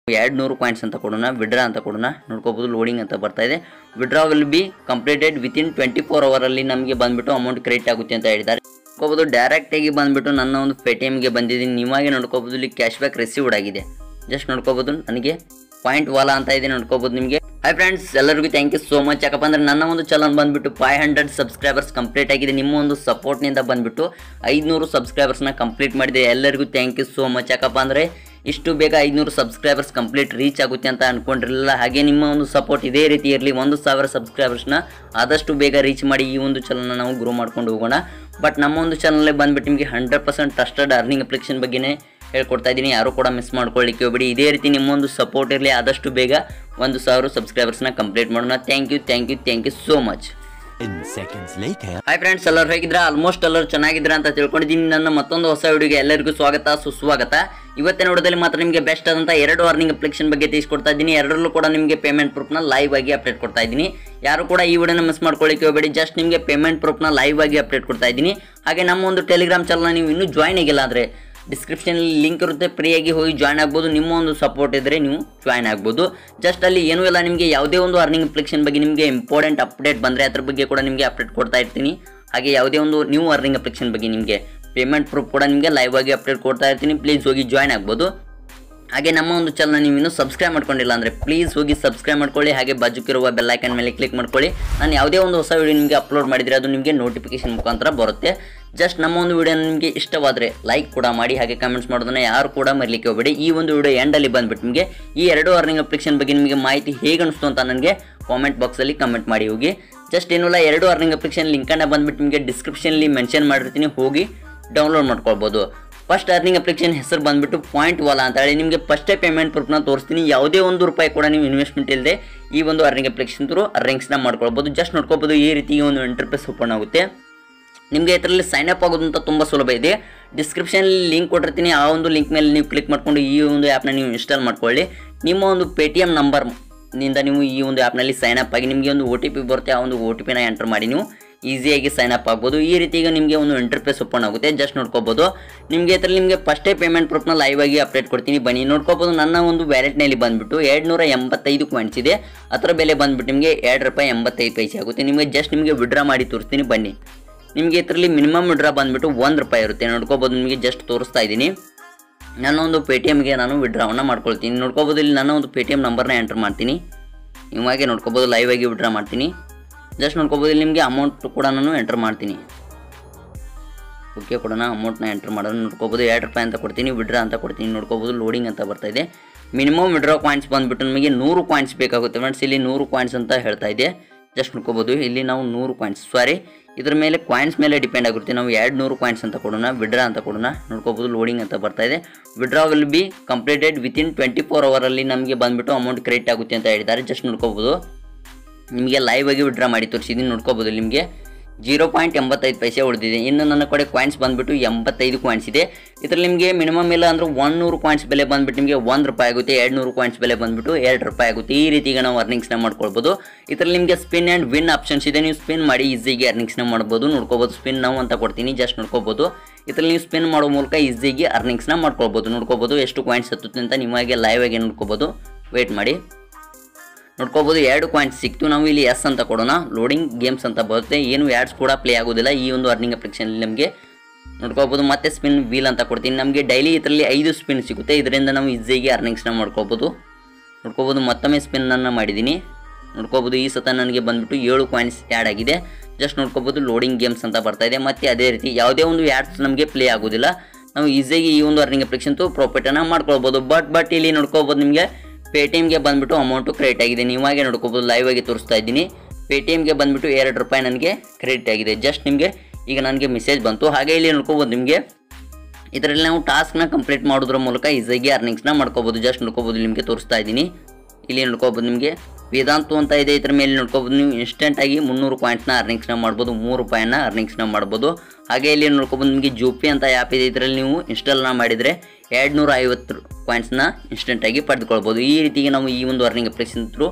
ಎರಡು ನೂರು ಕಾಯಿನ್ಸ್ ಅಂತ ಕೊಡೋಣ ವಿಡ್ರಾ ಅಂತ ಕೊಡೋಣ ನೋಡ್ಕೋಬೋದು ಲೋಡಿಂಗ್ ಅಂತ ಬರ್ತಾ ಇದೆ withdraw will be completed within twenty four ಅವರಲ್ಲಿ ನಮಗೆ ಬಂದುಬಿಟ್ಟು ಅಮೌಂಟ್ ಕ್ರೆಡಿಟ್ ಆಗುತ್ತೆ ಅಂತ ಹೇಳಿದ್ದಾರೆ ನೋಡ್ಕೋಬೋದು ಡೈರೆಕ್ಟಾಗಿ ಬಂದುಬಿಟ್ಟು ನನ್ನ ಒಂದು ಪೇ ಟಿ ಎಮ್ಗೆ ಬಂದಿದ್ದೀನಿ ನೀವಾಗೆ ನೋಡ್ಕೋಬೋದು ಇಲ್ಲಿ ಕ್ಯಾಶ್ ಬ್ಯಾಕ್ ರಿಸೀವ್ಡ್ ಆಗಿದೆ ಜಸ್ಟ್ ನೋಡ್ಕೋಬೋದು ನನಗೆ ಪಾಯಿಂಟ್ ವಾಲಾ ಅಂತ ಇದೆ ನೋಡ್ಕೋಬೋದು ನಿಮಗೆ ಹಾಯ್ ಫ್ರೆಂಡ್ಸ್ ಎಲ್ಲರಿಗೂ ಥ್ಯಾಂಕ್ ಯು ಸೋ ಮಚ್ ಯಾಕಪ್ಪ ಅಂದ್ರೆ ನನ್ನ ಒಂದು ಚಾನಲ್ ಬಂದ್ಬಿಟ್ಟು ಫೈವ್ ಹಂಡ್ರೆಡ್ ಸಬ್ಸ್ಕ್ರೈಬರ್ಸ್ ಕಂಪ್ಲೀಟ್ ಆಗಿದೆ ನಿಮ್ಮ ಒಂದು ಸಪೋರ್ಟ್ನಿಂದ ಬಂದ್ಬಿಟ್ಟು ಐದುನೂರು ಸಬ್ಸ್ಕ್ರೈಬರ್ಸ್ನ ಕಂಪ್ಲೀಟ್ ಮಾಡಿದೆ ಎಲ್ಲರಿಗೂ ಥ್ಯಾಂಕ್ ಯು ಸೋ ಮಚ್ ಯಾಕಪ್ಪ ಅಂದರೆ ಇಷ್ಟು ಬೇಗ ಐದುನೂರು ಸಬ್ಸ್ಕ್ರೈಬರ್ಸ್ ಕಂಪ್ಲೀಟ್ ರೀಚ್ ಆಗುತ್ತೆ ಅಂತ ಅನ್ಕೊಂಡಿರಲಿಲ್ಲ ಹಾಗೆ ನಿಮ್ಮ ಒಂದು ಸಪೋರ್ಟ್ ಇದೇ ರೀತಿ ಇರಲಿ ಒಂದು ಸಾವಿರ ಸಬ್ಸ್ಕ್ರೈಬರ್ಸ್ನ ಆದಷ್ಟು ಬೇಗ ರೀಚ್ ಮಾಡಿ ಈ ಒಂದು ಚಾನಲ್ನ ನಾವು ಗ್ರೋ ಮಾಡ್ಕೊಂಡು ಹೋಗೋಣ ಬಟ್ ನಮ್ಮ ಒಂದು ಚಾನಲಲ್ಲಿ ಬಂದ್ಬಿಟ್ಟು ನಿಮಗೆ hundred percent trusted earning application ಬಗ್ಗೆನೇ ಹೇಳ್ಕೊಡ್ತಾ ಇದ್ದೀನಿ ಯಾರು ಕೂಡ ಮಿಸ್ ಮಾಡ್ಕೊಳ್ಳಿಕ್ಕೆ ಹೋಗ್ಬೇಡಿ ಇದೇ ರೀತಿ ನಿಮ್ಮೊಂದು ಸಪೋರ್ಟ್ ಇರಲಿ ಆದಷ್ಟು ಬೇಗ ಒಂದು ಸಾವಿರ ಸಬ್ಸ್ಕ್ರೈಬರ್ಸ್ನ ಕಂಪ್ಲೀಟ್ ಮಾಡೋಣ thank you thank you thank you so much In seconds later. Hi friends ಎಲ್ಲರೂ ಹೇಗಿದ್ರ ಆಲ್ಮೋಸ್ಟ್ ಎಲ್ಲರೂ ಚೆನ್ನಾಗಿದ್ರ ಅಂತ ತಿಳ್ಕೊಂಡಿದ್ದೀನಿ ನನ್ನ ಮತ್ತೊಂದು ಹೊಸ ವಿಡಿಯೋಗೆ ಎಲ್ಲರಿಗೂ ಸ್ವಾಗತ ಸುಸ್ವಾಗತ ಇವತ್ತಿನ ವಿಡಿಯೋದಲ್ಲಿ ಮಾತ್ರ ನಿಮಗೆ ಬೆಸ್ಟ್ ಆದಂಥ ಎರಡು ಅರ್ನಿಂಗ್ ಅಪ್ಲಿಕೇಶನ್ ಬಗ್ಗೆ ತಿಳಿಸ್ಕೊಡ್ತಾ ಇದ್ದೀನಿ ಎರಡರಲ್ಲೂ ಕೂಡ ನಿಮಗೆ ಪೇಮೆಂಟ್ ಪ್ರೂಫ್ನ ಲೈವ್ ಆಗಿ ಅಪ್ಡೇಟ್ ಕೊಡ್ತಾ ಇದ್ದೀನಿ ಯಾರು ಕೂಡ ಈ ವಿಡಿಯೋನ ಮಿಸ್ ಮಾಡ್ಕೊಳ್ಳಿಕ್ಕೆ ಹೋಗಬೇಡಿ ಜಸ್ಟ್ ನಿಮಗೆ ಪೇಮೆಂಟ್ ಪ್ರೂಫ್ನ ಲೈವ್ ಆಗಿ ಅಪ್ಡೇಟ್ ಕೊಡ್ತಾ ಇದ್ದೀನಿ ಹಾಗೆ ನಮ್ಮ ಒಂದು ಟೆಲಿಗ್ರಾಮ್ ಚಾನಲ್ನ ನೀವು ಇನ್ನೂ ಜಾಯ್ನ್ ಆಗಿಲ್ಲ ಅಂದರೆ ಡಿಸ್ಕ್ರಿಪ್ಷನಲ್ಲಿ ಲಿಂಕ್ ಇರುತ್ತೆ ಫ್ರೀಯಾಗಿ ಹೋಗಿ ಜಾಯ್ನ್ ಆಗ್ಬೋದು ನಿಮ್ಮ ಒಂದು ಸಪೋರ್ಟ್ ಇದ್ದರೆ ನೀವು ಜಾಯ್ನ್ ಆಗ್ಬೋದು ಜಸ್ಟ್ ಅಲ್ಲಿ ಏನೂ ಇಲ್ಲ ನಿಮಗೆ ಯಾವುದೇ ಒಂದು ಅರ್ನಿಂಗ್ ಅಪ್ಲಿಕೇಶನ್ ಬಗ್ಗೆ ನಿಮಗೆ ಇಂಪಾರ್ಟೆಂಟ್ ಅಪ್ಡೇಟ್ ಬಂದರೆ ಅದ್ರ ಬಗ್ಗೆ ಕೂಡ ನಿಮಗೆ ಅಪ್ಡೇಟ್ ಕೊಡ್ತಾ ಇರ್ತೀನಿ ಹಾಗೆ ಯಾವುದೇ ಒಂದು ನ್ಯೂ ಅರ್ನಿಂಗ್ ಅಪ್ಲಿಕೇಶನ್ ಬಗ್ಗೆ ನಿಮಗೆ ಪೇಮೆಂಟ್ ಪ್ರೂಫ್ ಕೂಡ ನಿಮಗೆ ಲೈವ್ ಆಗಿ ಅಪ್ಡೇಟ್ ಕೊಡ್ತಾ ಇರ್ತೀನಿ ಪ್ಲೀಸ್ ಹೋಗಿ ಜಾಯ್ನ್ ಆಗ್ಬೋದು ಹಾಗೆ ನಮ್ಮ ಒಂದು ಚಾನಲ್ ನೀವು ಇನ್ನೂ ಸಬ್ಸ್ಕ್ರೈಬ್ ಮಾಡ್ಕೊಂಡಿಲ್ಲ ಅಂದರೆ ಪ್ಲೀಸ್ ಹೋಗಿ ಸಬ್ಸ್ಕ್ರೈಬ್ ಮಾಡ್ಕೊಳ್ಳಿ ಹಾಗೆ ಬಾಜುಕಿರುವ ಬೆಲ್ಲೈಕನ್ ಮೇಲೆ ಕ್ಲಿಕ್ ಮಾಡ್ಕೊಳ್ಳಿ ನಾನು ಯಾವುದೇ ಒಂದು ಹೊಸ ವಿಡಿಯೋ ನಿಮಗೆ ಅಪ್ಲೋಡ್ ಮಾಡಿದರೆ ಅದು ನಿಮಗೆ ನೋಟಿಫಿಕೇಶನ್ ಮುಖಾಂತರ ಬರುತ್ತೆ ಜಸ್ಟ್ ನಮ್ಮ ಒಂದು ವಿಡಿಯೋ ನಿಮಗೆ ಇಷ್ಟವಾದರೆ ಲೈಕ್ ಕೂಡ ಮಾಡಿ ಹಾಗೆ ಕಮೆಂಟ್ಸ್ ಮಾಡೋದನ್ನ ಯಾರು ಕೂಡ ಮರಲಿಕ್ಕೆ ಹೋಗಬೇಡಿ ಈ ಒಂದು ವಿಡಿಯೋ ಎಂಡಲ್ಲಿ ಬಂದ್ಬಿಟ್ಟು ನಿಮಗೆ ಈ ಎರಡು ಅರ್ನಿಂಗ್ ಅಪ್ಲಿಕೇಶನ್ ಬಗ್ಗೆ ನಿಮಗೆ ಮಾಹಿತಿ ಹೇಗೆ ಅನಿಸ್ತು ಅಂತ ನನಗೆ ಕಾಮೆಂಟ್ ಬಾಕ್ಸಲ್ಲಿ ಕಮೆಂಟ್ ಮಾಡಿ ಹೋಗಿ ಜಸ್ಟ್ ಏನೂ ಇಲ್ಲ ಎರಡು ಅರ್ನಿಂಗ್ ಅಪ್ಲಿಕೇಶನ್ ಲಿಂಕನ್ನು ಬಂದ್ಬಿಟ್ಟು ನಿಮಗೆ ಡಿಸ್ಕ್ರಿಪ್ಷನಲ್ಲಿ ಮೆನ್ಷನ್ ಮಾಡಿರ್ತೀನಿ ಹೋಗಿ ಡೌನ್ಲೋಡ್ ಮಾಡ್ಕೊಳ್ಬೋದು ಫಸ್ಟ್ ಅರ್ನಿಂಗ್ ಅಪ್ಲಿಕೇಶನ್ ಹೆಸರು ಬಂದ್ಬಿಟ್ಟು ಪಾಯಿಂಟ್ ವಾಲಾ ಅಂತ ಹೇಳಿ ನಿಮಗೆ ಫಸ್ಟೇ ಪೇಮೆಂಟ್ ಪ್ರೂಫ್ನ ತೋರಿಸ್ತೀನಿ ಯಾವುದೇ ಒಂದು ರೂಪಾಯಿ ಕೂಡ ನೀವು ಇನ್ವೆಸ್ಟ್ಮೆಂಟ್ ಇಲ್ಲದೆ ಈ ಒಂದು ಅರ್ನಿಂಗ್ ಅಪ್ಲಿಕೇಶನ್ ಥ್ರೂ ಅರ್ನಿಂಗ್ಸ್ನ ಮಾಡ್ಕೊಳ್ಬೋದು ಜಸ್ಟ್ ನೋಡ್ಕೊಬೋದು ಈ ರೀತಿ ಈ ಒಂದು ಇಂಟರ್ಫೇಸ್ ಓಪನ್ ಆಗುತ್ತೆ ನಿಮಗೆ ಇದರಲ್ಲಿ ಸೈನ್ ಅಪ್ ಆಗೋದು ಅಂತ ತುಂಬ ಸುಲಭ ಇದೆ ಡಿಸ್ಕ್ರಿಪ್ಷನಲ್ಲಿ ಲಿಂಕ್ ಕೊಟ್ಟಿರ್ತೀನಿ ಆ ಒಂದು ಲಿಂಕ್ ಮೇಲೆ ನೀವು ಕ್ಲಿಕ್ ಮಾಡ್ಕೊಂಡು ಈ ಒಂದು ಆ್ಯಪ್ನ ನೀವು ಇನ್ಸ್ಟಾಲ್ ಮಾಡ್ಕೊಳ್ಳಿ ನಿಮ್ಮ ಒಂದು ಪೇ ಟಿ ಎಮ್ ನಂಬರ್ ನಿಂದ ನೀವು ಈ ಒಂದು ಆ್ಯಪ್ನಲ್ಲಿ ಸೈನ್ ಅಪ್ ಆಗಿ ನಿಮಗೆ ಒಂದು ಒ ಟಿ ಪಿ ಬರುತ್ತೆ ಆ ಒಂದು ಒ ಟಿ ಪಿನ ಎಂಟರ್ ಮಾಡಿ ನೀವು ಈಸಿಯಾಗಿ ಸೈನ್ ಅಪ್ ಆಗ್ಬೋದು ಈ ರೀತಿ ಈಗ ನಿಮಗೆ ಒಂದು ಇಂಟರ್ಫೇಸ್ ಓಪನ್ ಆಗುತ್ತೆ ಜಸ್ಟ್ ನೋಡ್ಕೋಬೋದು ನಿಮಗೆ ಇದರಲ್ಲಿ ನಿಮಗೆ ಫಸ್ಟೇ ಪೇಮೆಂಟ್ ಪ್ರೂಫ್ನ ಲೈವ್ ಆಗಿ ಅಪ್ಡೇಟ್ ಕೊಡ್ತೀನಿ ಬನ್ನಿ ನೋಡ್ಕೋಬೋದು ನನ್ನ ಒಂದು ವ್ಯಾಲೆಟ್ನಲ್ಲಿ ಬಂದುಬಿಟ್ಟು ಎರಡು ನೂರ ಎಂಬತ್ತೈದು ಕಾಯಿನ್ಸ್ ಇದೆ ಅದರ ಬೆಲೆ ಬಂದುಬಿಟ್ಟು ನಿಮಗೆ ಎರಡು ರೂಪಾಯಿ ಎಂಬತ್ತೈದು ಪೈಸೆ ಆಗುತ್ತೆ ನಿಮಗೆ ಜಸ್ಟ್ ನಿಮಗೆ ವಿಡ್ರಾ ಮಾಡಿ ತೋರಿಸ್ತೀನಿ ಬನ್ನಿ ನಿಮಗೆ ಇದರಲ್ಲಿ ಮಿನಿಮಮ್ ವಿಡ್ರಾ ಬಂದುಬಿಟ್ಟು ಒಂದು ರೂಪಾಯಿ ಇರುತ್ತೆ ನೋಡ್ಕೋಬೋದು ನಿಮಗೆ ಜಸ್ಟ್ ತೋರಿಸ್ತಾ ಇದ್ದೀನಿ ನನ್ನ ಒಂದು ಪೇ ಟಿ ಎಮ್ಗೆ ನಾನು ವಿಡ್ರಾವನ್ನು ಮಾಡ್ಕೊಳ್ತೀನಿ ನೋಡ್ಕೋಬೋದು ಇಲ್ಲಿ ನನ್ನ ಒಂದು ಪೇ ಟಿ ಎಮ್ ನಂಬರ್ನ ಎಂಟರ್ ಮಾಡ್ತೀನಿ ನಿಮಗೆ ನೋಡ್ಕೋಬೋದು ಲೈವ್ ಆಗಿ ವಿಡ್ರಾ ಮಾಡ್ತೀನಿ ಜಸ್ಟ್ ನೋಡ್ಕೋಬೋದು ಇಲ್ಲಿ ನಿಮಗೆ ಅಮೌಂಟ್ ಕೂಡ ನಾನು ಎಂಟರ್ ಮಾಡ್ತೀನಿ ಓಕೆ ಕೊಡೋಣ ಅಮೌಂಟ್ನ ಎಂಟರ್ ಮಾಡೋದು ನೋಡ್ಕೋಬೋದು ಎರಡು ರೂಪಾಯಿ ಅಂತ ಕೊಡ್ತೀನಿ ವಿಡ್ರಾ ಅಂತ ಕೊಡ್ತೀನಿ ನೋಡ್ಕೋಬೋದು ಲೋಡಿಂಗ್ ಅಂತ ಬರ್ತಾ ಇದೆ ಮಿನಿಮಮ್ ವಿಡ್ರಾ ಕಾಯಿನ್ಸ್ ಬಂದುಬಿಟ್ಟು ನಮಗೆ ನೂರು ಕಾಯಿನ್ಸ್ ಬೇಕಾಗುತ್ತೆ ಫ್ರೆಂಡ್ಸ್ ಇಲ್ಲಿ ನೂರು ಕಾಯಿನ್ಸ್ ಅಂತ ಹೇಳ್ತಾ ಇದೆ ಜಸ್ಟ್ ನೋಡ್ಕೋಬೋದು ಇಲ್ಲಿ ನಾವು ನೂರು ಕಾಯಿನ್ಸ್ ಸಾರಿ ಇದ್ರ ಮೇಲೆ ಕಾಯಿನ್ಸ್ ಮೇಲೆ ಡಿಪೆಂಡ್ ಆಗುತ್ತೆ ನಾವು ಎರಡು ನೂರು ಕಾಯಿನ್ಸ್ ಅಂತ ಕೊಡೋಣ ವಿಡ್ರಾ ಅಂತ ಕೊಡೋಣ ನೋಡ್ಕೋಬೋದು ಲೋಡಿಂಗ್ ಅಂತ ಬರ್ತಾ ಇದೆ withdraw will be completed within twenty four ಅವರಲ್ಲಿ ನಮಗೆ ಬಂದುಬಿಟ್ಟು ಅಮೌಂಟ್ ಕ್ರೆಡಿಟ್ ಆಗುತ್ತೆ ಅಂತ ಹೇಳಿದ್ದಾರೆ ಜಸ್ಟ್ ನೋಡ್ಕೋಬೋದು ನಿಮಗೆ ಲೈವ್ ಆಗಿ ವಿಡ್ರಾ ಮಾಡಿ ತೋರಿಸಿದ್ದೀನಿ ನೋಡ್ಕೋಬೋದು ನಿಮಗೆ ಜೀರೋ ಪಾಯಿಂಟ್ ಎಂಬತ್ತೈದು ಪೈಸೆ ಉಳಿದಿದೆ ಇನ್ನು ನನ್ನ ಕಡೆ ಕಾಯಿನ್ಸ್ ಬಂದುಬಿಟ್ಟು ಎಂಬತ್ತೈದು ಕಾಯಿನ್ಸ್ ಇದೆ ಇದರಲ್ಲಿ ನಿಮಗೆ ಮಿನಿಮಮ್ ಇಲ್ಲ ಅಂದ್ರೆ ಒನ್ನೂರು ಕಾಯಿನ್ಸ್ ಬೆಲೆ ಬಂದುಬಿಟ್ಟು ನಿಮಗೆ ಒಂದು ರೂಪಾಯಿ ಆಗುತ್ತೆ ಎರಡು ನೂರು ಕಾಯಿನ್ಸ್ ಬೆಲೆ ಬಂದುಬಿಟ್ಟು ಎರಡು ರೂಪಾಯಿ ಆಗುತ್ತೆ ಈ ರೀತಿ ಈಗ ನಾವು ಅರ್ನಿಂಗ್ಸ್ನ ಮಾಡ್ಕೊಳ್ಬೋದು ಇದರಲ್ಲಿ ನಿಮಗೆ ಸ್ಪಿನ್ ಆ್ಯಂಡ್ ವಿನ್ ಆಪ್ಷನ್ಸ್ ಇದೆ ನೀವು ಸ್ಪಿನ್ ಮಾಡಿ ಈಸಿಯಾಗಿ ಅರ್ನಿಂಗ್ಸ್ನ ಮಾಡ್ಬೋದು ನೋಡ್ಕೋಬೋದು ಸ್ಪಿನ್ ನಾವು ಅಂತ ಕೊಡ್ತೀನಿ ಜಸ್ಟ್ ನೋಡ್ಕೋಬೋದು ಇದರಲ್ಲಿ ನೀವು ಸ್ಪಿನ್ ಮಾಡೋ ಮೂಲಕ ಈಸಿಯಾಗಿ ಅರ್ನಿಂಗ್ಸ್ನ ಮಾಡ್ಕೊಳ್ಬೋದು ನೋಡ್ಕೋಬೋದು ಎಷ್ಟು ಕಾಯಿನ್ಸ್ ಹತ್ತುತ್ತೆ ಅಂತ ನಿಮಗೆ ಲೈವ್ ಆಗಿ ನೋಡ್ಕೋಬೋದು ವೇಟ್ ಮಾಡಿ ನೋಡ್ಕೋಬೋದು ಎರಡು ಕಾಯಿನ್ಸ್ ಸಿಕ್ತು ನಾವು ಇಲ್ಲಿ ಎಸ್ ಅಂತ ಕೊಡೋಣ ಲೋಡಿಂಗ್ ಗೇಮ್ಸ್ ಅಂತ ಬರುತ್ತೆ ಏನು ಆ್ಯಡ್ಸ್ ಕೂಡ ಪ್ಲೇ ಆಗೋದಿಲ್ಲ ಈ ಒಂದು ಅರ್ನಿಂಗ್ ಅಪ್ಲಿಕೇಶನಲ್ಲಿ ನಮಗೆ ನೋಡ್ಕೋಬೋದು ಮತ್ತೆ ಸ್ಪಿನ್ ವೀಲ್ ಅಂತ ಕೊಡ್ತೀನಿ ನಮಗೆ ಡೈಲಿ ಇದರಲ್ಲಿ ಐದು ಸ್ಪಿನ್ ಸಿಗುತ್ತೆ ಇದರಿಂದ ನಾವು ಈಸಿಯಾಗಿ ಅರ್ನಿಂಗ್ಸ್ನ ಮಾಡ್ಕೋಬೋದು ನೋಡ್ಕೋಬೋದು ಮತ್ತೊಮ್ಮೆ ಸ್ಪಿನ್ನನ್ನು ಮಾಡಿದ್ದೀನಿ ನೋಡ್ಕೋಬೋದು ಈ ಸತ ನನಗೆ ಬಂದುಬಿಟ್ಟು ಏಳು ಕಾಯಿನ್ಸ್ ಆ್ಯಡ್ ಆಗಿದೆ ಜಸ್ಟ್ ನೋಡ್ಕೋಬೋದು ಲೋಡಿಂಗ್ ಗೇಮ್ಸ್ ಅಂತ ಬರ್ತಾ ಇದೆ ಮತ್ತು ಅದೇ ರೀತಿ ಯಾವುದೇ ಒಂದು ಆ್ಯಡ್ಸ್ ನಮಗೆ ಪ್ಲೇ ಆಗೋದಿಲ್ಲ ನಾವು ಈಸಿಯಾಗಿ ಈ ಒಂದು ಅರ್ನಿಂಗ್ ಅಪ್ಲಿಕೇಶನ್ ಪ್ರಾಫಿಟನ್ನು ಮಾಡ್ಕೊಳ್ಬೋದು ಬಟ್ ಬಟ್ ಇಲ್ಲಿ ನೋಡ್ಕೋಬೋದು ನಿಮಗೆ ಪೇ ಟಿ ಎಮ್ಗೆ ಬಂದುಬಿಟ್ಟು ಅಮೌಂಟು ಕ್ರೆಡಿಟ್ ಆಗಿದೆ ನೀವಾಗೆ ನೋಡ್ಕೋಬೋದು ಲೈವ್ ಆಗಿ ತೋರಿಸ್ತಾ ಇದ್ದೀನಿ ಪೇ ಟಿ ಎಮ್ಗೆ ಬಂದುಬಿಟ್ಟು ಎರಡು ರೂಪಾಯಿ ನನಗೆ ಕ್ರೆಡಿಟ್ ಆಗಿದೆ ಜಸ್ಟ್ ನಿಮಗೆ ಈಗ ನನಗೆ ಮೆಸೇಜ್ ಬಂತು ಹಾಗೆ ಇಲ್ಲಿ ನೋಡ್ಕೋಬೋದು ನಿಮಗೆ ಇದರಲ್ಲಿ ನಾವು ಟಾಸ್ಕ್ನ ಕಂಪ್ಲೀಟ್ ಮಾಡೋದ್ರ ಮೂಲಕ ಈಸಿಯಾಗಿ ಅರ್ನಿಂಗ್ಸ್ನ ಮಾಡ್ಕೋಬೋದು ಜಸ್ಟ್ ನೋಡ್ಕೋಬೋದು ನಿಮಗೆ ತೋರಿಸ್ತಾ ಇದ್ದೀನಿ ಇಲ್ಲಿ ನೋಡ್ಕೋಬೋದು ನಿಮಗೆ ವೇದಾಂತು ಅಂತ ಇದೆ ಇದ್ರ ಮೇಲೆ ನೋಡ್ಕೋಬೋದು ನೀವು ಇನ್ಸ್ಟೆಂಟಾಗಿ ಮುನ್ನೂರು ಪಾಯಿಂಟ್ಸ್ನ ಅರ್ನಿಂಗ್ಸ್ನ ಮಾಡ್ಬೋದು ಮೂರು ರೂಪಾಯಿನ ಅರ್ನಿಂಗ್ಸ್ನ ಮಾಡ್ಬೋದು ಹಾಗೆ ಇಲ್ಲಿ ನೋಡ್ಕೋಬೋದು ನಿಮಗೆ ಜೂಪಿ ಅಂತ ಆ್ಯಪ್ ಇದೆ ಇದರಲ್ಲಿ ನೀವು ಇನ್ಸ್ಟಾಲ್ನ ಮಾಡಿದರೆ ಎರಡು ನೂರ ಐವತ್ತು ಪಾಯಿಂಟ್ಸ್ನ ಇನ್ಸ್ಟೆಂಟಾಗಿ ಪಡೆದುಕೊಳ್ಬೋದು ಈ ರೀತಿಗೆ ನಾವು ಈ ಒಂದು ಅರ್ನಿಂಗ್ ಅಪ್ಲಿಕೇಶನ್ ಥ್ರೂ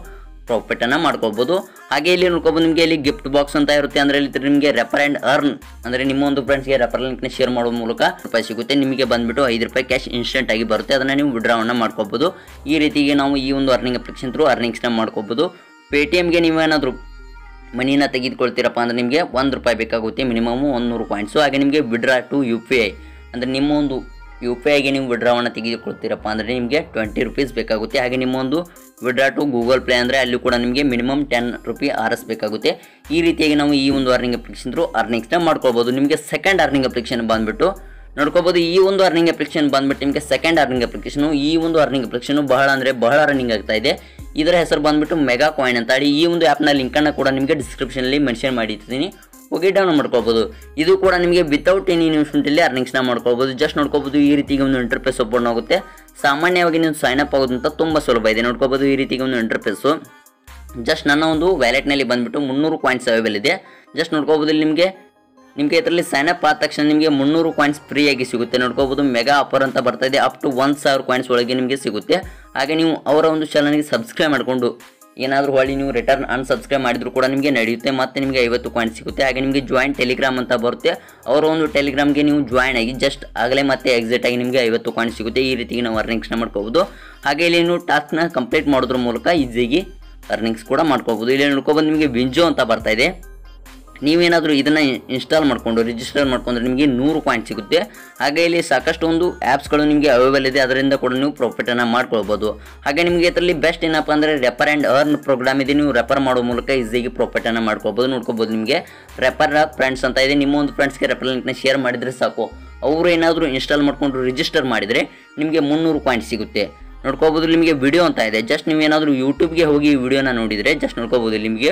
ಪ್ರಾಫಿಟನ್ನು ಮಾಡ್ಕೋಬೋದು ಹಾಗೆ ಇಲ್ಲಿ ನೋಡ್ಕೋಬೋದು ನಿಮಗೆ ಇಲ್ಲಿ ಗಿಫ್ಟ್ ಬಾಕ್ಸ್ ಅಂತ ಇರುತ್ತೆ ಅಂದರೆ ಇಲ್ಲಿ ನಿಮಗೆ ರೆಫರ್ ಆ್ಯಂಡ್ ಅರ್ನ್ ಅಂದರೆ ನಿಮ್ಮ ಒಂದು ಫ್ರೆಂಡ್ಸ್ಗೆ ರೆಫರ್ ಲಿಂಕ್ನ ಶೇರ್ ಮಾಡೋ ಮೂಲಕ ರೂಪಾಯಿ ಸಿಗುತ್ತೆ ನಿಮಗೆ ಬಂದುಬಿಟ್ಟು ಐದು ರೂಪಾಯಿ ಕ್ಯಾಶ್ ಇನ್ಸ್ಟೆಂಟ್ ಆಗಿ ಬರುತ್ತೆ ಅದನ್ನು ನೀವು ವಿಡ್ರಾವನ್ನು ಮಾಡ್ಕೋಬೋದು ಈ ರೀತಿಗೆ ನಾವು ಈ ಒಂದು ಅರ್ನಿಂಗ್ ಅಪ್ಲಿಕೇಶನ್ ಥ್ರೂ ಅರ್ನಿಂಗ್ಸ್ನ ಮಾಡ್ಕೋಬೋದು ಪೇ ಟಿ ಎಮ್ಗೆ ನೀವೇನಾದರೂ ಮನಿನ ತೆಗೆದುಕೊಳ್ತೀರಪ್ಪ ಅಂದರೆ ನಿಮಗೆ ಒಂದು ರೂಪಾಯಿ ಬೇಕಾಗುತ್ತೆ ಮಿನಿಮಮ್ ಒಂದು ನೂರು ಪಾಯಿಂಟ್ಸು ಹಾಗೆ ನಿಮಗೆ withdraw to U P I ಅಂದರೆ ನಿಮ್ಮ ಒಂದು ಯು ಪಿ ಐಗೆ ನೀವು ವಿಡ್ರಾವನ್ನು ತೆಗೆದುಕೊಳ್ತೀರಪ್ಪ ಅಂದರೆ ನಿಮಗೆ ಟ್ವೆಂಟಿ ರುಪೀಸ್ ಬೇಕಾಗುತ್ತೆ ಹಾಗೆ ನಿಮ್ಮ ಒಂದು ವಿಡ್ರಾ ಟು ಗೂಗಲ್ ಪ್ಲೇ ಅಂದರೆ ಅಲ್ಲಿ ಕೂಡ ನಿಮಗೆ ಮಿನಿಮಮ್ ಟೆನ್ ರುಪಿ ಆರ್ಸ್ ಬೇಕಾಗುತ್ತೆ ಈ ರೀತಿಯಾಗಿ ನಾವು ಈ ಒಂದು ಅರ್ನಿಂಗ್ ಅಪ್ಲಿಕೇಶನ್ ಥ್ರೂ ಅರ್ನಿಂಗ್ಸ್ನ ಮಾಡ್ಕೊಳ್ಬೋದು ನಿಮಗೆ ಸೆಕೆಂಡ್ ಅರ್ನಿಂಗ್ ಅಪ್ಲಿಕೇಶನ್ ಬಂದುಬಿಟ್ಟು ನೋಡ್ಕೋಬೋದು ಈ ಒಂದು ಅರ್ನಿಂಗ್ ಅಪ್ಲಿಕೇಶನ್ ಬಂದ್ಬಿಟ್ಟು ನಿಮಗೆ ಸೆಕೆಂಡ್ ಅರ್ನಿಂಗ್ ಅಪ್ಲಿಕೇಶನ್ ಈ ಒಂದು ಅರ್ನಿಂಗ್ ಅಪ್ಲಿಕೇಶನ್ ಬಹಳ ಅಂದರೆ ಬಹಳ ರನ್ನಿಂಗ್ ಆಗ್ತಾ ಇದೆ ಇದರ ಹೆಸರು ಬಂದ್ಬಿಟ್ಟು ಮೆಗಾ ಕಾಯಿನ್ ಅಂತ ಹೇಳಿ ಈ ಒಂದು ಆ್ಯಪ್ನ ಲಿಂಕನ್ನು ಕೂಡ ನಿಮಗೆ ಡಿಸ್ಕ್ರಿಪ್ಷನಲ್ಲಿ ಮೆನ್ಷನ್ ಮಾಡಿರ್ತೀನಿ ಹೋಗಿ ಡೌನ್ ಮಾಡ್ಕೋಬೋದು ಇದು ಕೂಡ ನಿಮಗೆ ವಿತೌಟ್ ಎನಿ ಇನ್ವೆಸ್ಟ್ಮೆಂಟಲ್ಲಿ ಅರ್ನಿಂಗ್ಸ್ನ ಮಾಡ್ಕೋಬೋದು ಜಸ್ಟ್ ನೋಡ್ಕೋಬೋದು ಈ ರೀತಿಗೆ ಒಂದು ಇಂಟರ್ಫೇಸ್ ಓಪನ್ ಆಗುತ್ತೆ ಸಾಮಾನ್ಯವಾಗಿ ನೀವು ಸೈನ್ ಅಪ್ ಆಗೋದಂತ ತುಂಬ ಸುಲಭ ಇದೆ ನೋಡ್ಕೋಬೋದು ಈ ರೀತಿಗೆ ಒಂದು ಇಂಟರ್ಫೇಸು ಜಸ್ಟ್ ನನ್ನ ಒಂದು ವ್ಯಾಲೆಟ್ನಲ್ಲಿ ಬಂದುಬಿಟ್ಟು ಮುನ್ನೂರು ಕಾಯಿನ್ಸ್ ಅವೈಲೇಬಲ್ ಇದೆ ಜಸ್ಟ್ ನೋಡ್ಕೋಬೋದು ಇಲ್ಲಿ ನಿಮಗೆ ನಿಮಗೆ ಇದರಲ್ಲಿ ಸೈನ್ ಅಪ್ ಆದ ತಕ್ಷಣ ನಿಮಗೆ ಮುನ್ನೂರು ಕಾಯಿನ್ಸ್ ಫ್ರೀಯಾಗಿ ಸಿಗುತ್ತೆ ನೋಡ್ಕೋಬೋದು ಮೆಗಾ ಆಫರ್ ಅಂತ ಬರ್ತಾ ಇದೆ ಅಪ್ ಟು ಒಂದು ಸಾವಿರ ಕಾಯಿನ್ಸ್ ಒಳಗೆ ನಿಮಗೆ ಸಿಗುತ್ತೆ ಹಾಗೆ ನೀವು ಅವರ ಒಂದು ಚಾನಲ್ಗೆ ಸಬ್ಸ್ಕ್ರೈಬ್ ಮಾಡಿಕೊಂಡು ಏನಾದರೂ ಹೊಳ್ಳಿ ನೀವು ರಿಟರ್ನ್ ಅನ್ಸಬ್ಸ್ಕ್ರೈಬ್ ಮಾಡಿದ್ರು ಕೂಡ ನಿಮಗೆ ನಡೆಯುತ್ತೆ ಮತ್ತು ನಿಮಗೆ ಐವತ್ತು ಕಾಯಿನ್ಸ್ ಸಿಗುತ್ತೆ ಹಾಗೆ ನಿಮಗೆ ಜಾಯಿನ್ ಟೆಲಿಗ್ರಾಮ್ ಅಂತ ಬರುತ್ತೆ ಅವರ ಒಂದು ಟೆಲಿಗ್ರಾಮ್ಗೆ ನೀವು ಜಾಯ್ನ್ ಆಗಿ ಜಸ್ಟ್ ಆಗಲೇ ಮತ್ತೆ ಎಕ್ಸಿಟ್ ಆಗಿ ನಿಮಗೆ ಐವತ್ತು ಕಾಯಿನ್ಸ್ ಸಿಗುತ್ತೆ ಈ ರೀತಿಗೆ ನಾವು ಅರ್ನಿಂಗ್ಸ್ನ ಮಾಡ್ಕೋಬೋದು ಹಾಗೆ ಇಲ್ಲಿ ನೀವು ಟಾಸ್ಕ್ನ ಕಂಪ್ಲೀಟ್ ಮಾಡೋದ್ರ ಮೂಲಕ ಈಸಿಯಾಗಿ ಅರ್ನಿಂಗ್ಸ್ ಕೂಡ ಮಾಡ್ಕೋಬೋದು ಇಲ್ಲಿ ನೋಡ್ಕೊಬೋದು ನಿಮಗೆ ವಿಂಜೋ ಅಂತ ಬರ್ತಾ ಇದೆ ನೀವೇನಾದರೂ ಇದನ್ನು ಇನ್ಸ್ಟಾಲ್ ಮಾಡಿಕೊಂಡು ರಿಜಿಸ್ಟರ್ ಮಾಡ್ಕೊಂಡ್ರೆ ನಿಮಗೆ ನೂರು ಪಾಯಿಂಟ್ ಸಿಗುತ್ತೆ ಹಾಗೆ ಇಲ್ಲಿ ಸಾಕಷ್ಟು ಒಂದು ಆ್ಯಪ್ಸ್ಗಳು ನಿಮಗೆ ಅವೈಲೇಬಲ್ ಇದೆ ಅದರಿಂದ ಕೂಡ ನೀವು ಪ್ರಾಫಿಟನ್ನು ಮಾಡ್ಕೊಳ್ಬೋದು ಹಾಗೆ ನಿಮಗೆ ಇದರಲ್ಲಿ ಬೆಸ್ಟ್ ಏನಪ್ಪ ಅಂದರೆ ರೆಫರ್ ಆ್ಯಂಡ್ ಅರ್ನ್ ಪ್ರೋಗ್ರಾಮ್ ಇದೆ ನೀವು ರೆಫರ್ ಮಾಡೋ ಮೂಲಕ ಈಸಿಯಾಗಿ ಪ್ರಾಫಿಟನ್ನು ಮಾಡ್ಕೊಬೋದು ನೋಡ್ಕೋಬೋದು ನಿಮಗೆ ರೆಫರ್ ಫ್ರೆಂಡ್ಸ್ ಅಂತ ಇದೆ ನಿಮ್ಮ ಒಂದು ಫ್ರೆಂಡ್ಸ್ಗೆ ರೆಫರ್ ಲಿಂಕ್ನ ಶೇರ್ ಮಾಡಿದರೆ ಸಾಕು ಅವರು ಏನಾದರೂ ಇನ್ಸ್ಟಾಲ್ ಮಾಡಿಕೊಂಡು ರಿಜಿಸ್ಟರ್ ಮಾಡಿದರೆ ನಿಮಗೆ ಮುನ್ನೂರು ಪಾಯಿಂಟ್ ಸಿಗುತ್ತೆ ನೋಡ್ಕೋಬೋದು ನಿಮಗೆ ವಿಡಿಯೋ ಅಂತ ಇದೆ ಜಸ್ಟ್ ನೀವೇನಾದರೂ ಯೂಟ್ಯೂಬ್ಗೆ ಹೋಗಿ ಈ ವಿಡಿಯೋನ ನೋಡಿದರೆ ಜಸ್ಟ್ ನೋಡ್ಕೋಬೋದು ನಿಮಗೆ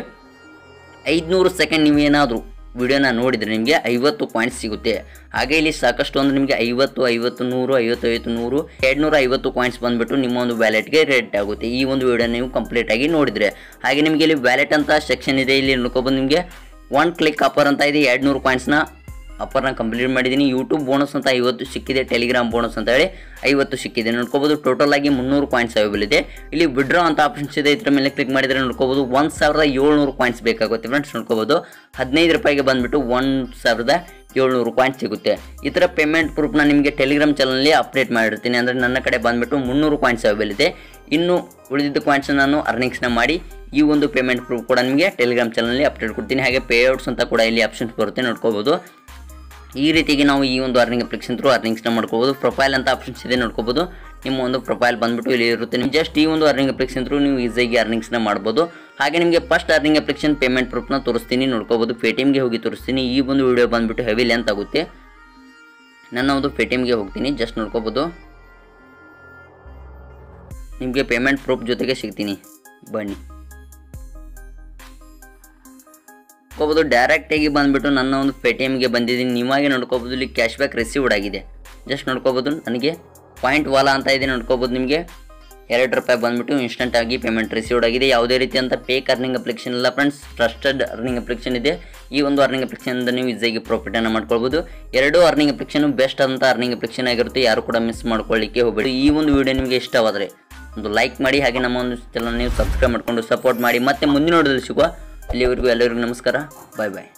ಐದುನೂರು ಸೆಕೆಂಡ್ ನೀವೇನಾದರೂ ವಿಡಿಯೋನ ನೋಡಿದರೆ ನಿಮಗೆ ಐವತ್ತು ಪಾಯಿಂಟ್ಸ್ ಸಿಗುತ್ತೆ ಹಾಗೆ ಇಲ್ಲಿ ಸಾಕಷ್ಟು ಅಂದರೆ ನಿಮಗೆ ಐವತ್ತು ಐವತ್ತು ನೂರು ಐವತ್ತು ಐವತ್ತು ನೂರು ಎರಡುನೂರ ಐವತ್ತು ಪಾಯಿಂಟ್ಸ್ ಬಂದುಬಿಟ್ಟು ನಿಮ್ಮ ಒಂದು ವ್ಯಾಲೆಟ್ಗೆ ರೇಟ್ ಆಗುತ್ತೆ ಈ ಒಂದು ವಿಡಿಯೋ ನೀವು ಕಂಪ್ಲೀಟ್ ಆಗಿ ನೋಡಿದರೆ ಹಾಗೆ ನಿಮಗೆ ಇಲ್ಲಿ ವ್ಯಾಲೆಟ್ ಅಂತ ಸೆಕ್ಷನ್ ಇದೆ ಇಲ್ಲಿ ನೋಡ್ಕೊಬೋದು ನಿಮಗೆ ಒನ್ ಕ್ಲಿಕ್ ಆಫರ್ ಅಂತ ಇದೆ ಎರಡು ನೂರು ಪಾಯಿಂಟ್ಸ್ನ ಆಫರ್ನ ಕಂಪ್ಲೀಟ್ ಮಾಡಿದ್ದೀನಿ ಯೂಟ್ಯೂಬ್ ಬೋನಸ್ ಅಂತ ಐವತ್ತು ಸಿಕ್ಕಿದೆ ಟೆಲಿಗ್ರಾಮ್ ಬೋನಸ್ ಅಂತ ಹೇಳಿ ಐವತ್ತು ಸಿಕ್ಕಿದೆ ನೋಡ್ಕೋಬೋದು ಟೋಟಲ್ ಆಗಿ ಮುನ್ನೂರು ಪಾಯಿಂಟ್ಸ್ ಅವೈಬಲ್ ಇದೆ ಇಲ್ಲಿ ವಿಡ್ರಾ ಅಂತ ಆಪ್ಷನ್ಸ್ ಇದೆ ಇದ್ರ ಮೇಲೆ ಕ್ಲಿಕ್ ಮಾಡಿದರೆ ನೋಡ್ಕೋಬೋದು ಒಂದು ಸಾವಿರದ ಏಳ್ನೂರು ಪಾಯಿಂಟ್ಸ್ ಬೇಕಾಗುತ್ತೆ ಫ್ರೆಂಡ್ಸ್ ನೋಡ್ಕೋಬೋದು ಹದಿನೈದು ರೂಪಾಯಿಗೆ ಬಂದುಬಿಟ್ಟು ಒಂದು ಸಾವಿರದ ಏಳ್ನೂರು ಪಾಯಿಂಟ್ ಸಿಗುತ್ತೆ ಈ ಥರ ಪೇಮೆಂಟ್ ಪ್ರೂಫ್ನ ನಿಮಗೆ ಟೆಲಿಗ್ರಾಮ್ ಚಾನಲಲ್ಲಿ ಅಪ್ಡೇಟ್ ಮಾಡಿರ್ತೀನಿ ಅಂದರೆ ನನ್ನ ಕಡೆ ಬಂದುಬಿಟ್ಟು ಮುನ್ನೂರು ಪಾಯಿಂಟ್ಸ್ ಅವೈಲೇಬಲ್ ಇದೆ ಇನ್ನು ಉಳಿದಿದ್ದ ಪಾಯಿಂಟ್ಸ್ ನಾನು ಅರ್ನಿಂಗ್ಸ್ನ ಮಾಡಿ ಈ ಒಂದು ಪೇಮೆಂಟ್ ಪ್ರೂಫ್ ಕೂಡ ನಿಮಗೆ ಟೆಲಿಗ್ರಾಮ್ ಚಾನಲಲ್ಲಿ ಅಪ್ಡೇಟ್ ಕೊಡ್ತೀನಿ ಹಾಗೆ ಪೇಔಟ್ಸ್ ಅಂತ ಕೂಡ ಇಲ್ಲಿ ಆಪ್ಷನ್ಸ್ ಬರುತ್ತೆ ನೋಡ್ಕೋಬೋದು ಈ ರೀತಿಗೆ ನಾವು ಈ ಒಂದು ಅರ್ನಿಂಗ್ ಅಪ್ಲಿಕೇಶನ್ ಥ್ರೂ ಅರ್ನಿಂಗ್ಸ್ನ ಮಾಡ್ಕೋಬೋದು ಪ್ರೊಫೈಲ್ ಅಂತ ಆಪ್ಷನ್ಸ್ ಇದೆ ನೋಡ್ಕೋಬೋದು ನಿಮ್ಮ ಒಂದು ಪ್ರೊಫೈಲ್ ಬಂದ್ಬಿಟ್ಟು ಇಲ್ಲಿ ಇರುತ್ತೆ ನೀವು ಜಸ್ಟ್ ಈ ಒಂದು ಅರ್ನಿಂಗ್ ಅಪ್ಲಿಕೇಶನ್ ಥ್ರೂ ನೀವು ಈಸಿಯಾಗಿ ಅರ್ನಿಂಗ್ಸ್ನ ಮಾಡ್ಬೋದು ಹಾಗೆ ನಿಮಗೆ ಫಸ್ಟ್ ಅರ್ನಿಂಗ್ ಅಪ್ಲಿಕೇಶನ್ ಪೇಮೆಂಟ್ ಪ್ರೂಫ್ನ ತೋರಿಸ್ತೀನಿ ನೋಡ್ಕೋಬೋದು ಪೇಟಿಎಮ್ಗೆ ಹೋಗಿ ತೋರಿಸ್ತೀನಿ ಈ ಒಂದು ವಿಡಿಯೋ ಬಂದ್ಬಿಟ್ಟು ಹೆವಿ ಲೆಂತ್ ಆಗುತ್ತೆ ನನ್ನ ಒಂದು ಪೇಟಿಎಮ್ಗೆ ಹೋಗ್ತೀನಿ ಜಸ್ಟ್ ನೋಡ್ಕೋಬೋದು ನಿಮಗೆ ಪೇಮೆಂಟ್ ಪ್ರೂಫ್ ಜೊತೆಗೆ ಸಿಗ್ತೀನಿ ಬನ್ನಿ ನೋಡ್ಕೋಬೋದು ಡೈರೆಕ್ಟಾಗಿ ಬಂದುಬಿಟ್ಟು ನನ್ನ ಒಂದು ಪೇಟಿಎಮ್ಗೆ ಬಂದಿದ್ದೀನಿ ನೀವಾಗೆ ನೋಡ್ಕೋಬೋದು ಇಲ್ಲಿ ಕ್ಯಾಶ್ ಬ್ಯಾಕ್ ರಿಸೀವ್ಡ್ ಆಗಿದೆ ಜಸ್ಟ್ ನೋಡ್ಕೋಬೋದು ನನಗೆ ಪಾಯಿಂಟ್ ವಾಲ ಅಂತ ಇದೆ ನೋಡ್ಕೋಬೋದು ನಿಮಗೆ ಎರಡು ರೂಪಾಯಿ ಬಂದುಬಿಟ್ಟು ಇನ್ಸ್ಟೆಂಟ್ ಆಗಿ ಪೇಮೆಂಟ್ ರಿಸೀವ್ಡ್ ಆಗಿದೆ ಯಾವುದೇ ರೀತಿಯಂತ ಪೇಕ್ ಅರ್ನಿಂಗ್ ಅಪ್ಲಿಕೇಶನ್ ಇಲ್ಲ ಫ್ರೆಂಡ್ಸ್ ಟ್ರಸ್ಟೆಡ್ ಅರ್ನಿಂಗ್ ಅಪ್ಲಿಕೇಶನ್ ಇದೆ ಈ ಒಂದು ಅರ್ನಿಂಗ್ ಅಪ್ಲಿಕೇಶನ್ದ ನೀವು ಈಸಿಯಾಗಿ ಪ್ರಾಫಿಟನ್ನು ಮಾಡ್ಕೊಳ್ಬೋದು ಎರಡು ಅರ್ನಿಂಗ್ ಅಪ್ಲಿಕೇಶನ್ ಬೆಸ್ಟ್ ಅಂತ ಅರ್ನಿಂಗ್ ಅಪ್ಲಿಕೇಶನ್ ಆಗಿರುತ್ತೆ ಯಾರು ಕೂಡ ಮಿಸ್ ಮಾಡ್ಕೊಳ್ಳಿಕ್ಕೆ ಹೋಗಬೇಡಿ ಈ ಒಂದು ವಿಡಿಯೋ ನಿಮಗೆ ಇಷ್ಟವಾದರೆ ಒಂದು ಲೈಕ್ ಮಾಡಿ ಹಾಗೆ ನಮ್ಮ ಒಂದು ಚಾನಲ್ ನೀವು ಸಬ್ಸ್ಕ್ರೈಬ್ ಮಾಡಿಕೊಂಡು ಸಪೋರ್ಟ್ ಮಾಡಿ ಮತ್ತೆ ಮುಂದಿನ ನೋಡೋದಲ್ಲಿ ಸಿಗುವ ಅಲ್ಲಿವರೆಗೂ ಎಲ್ಲರಿಗೂ ನಮಸ್ಕಾರ ಬಾಯ್ ಬಾಯ್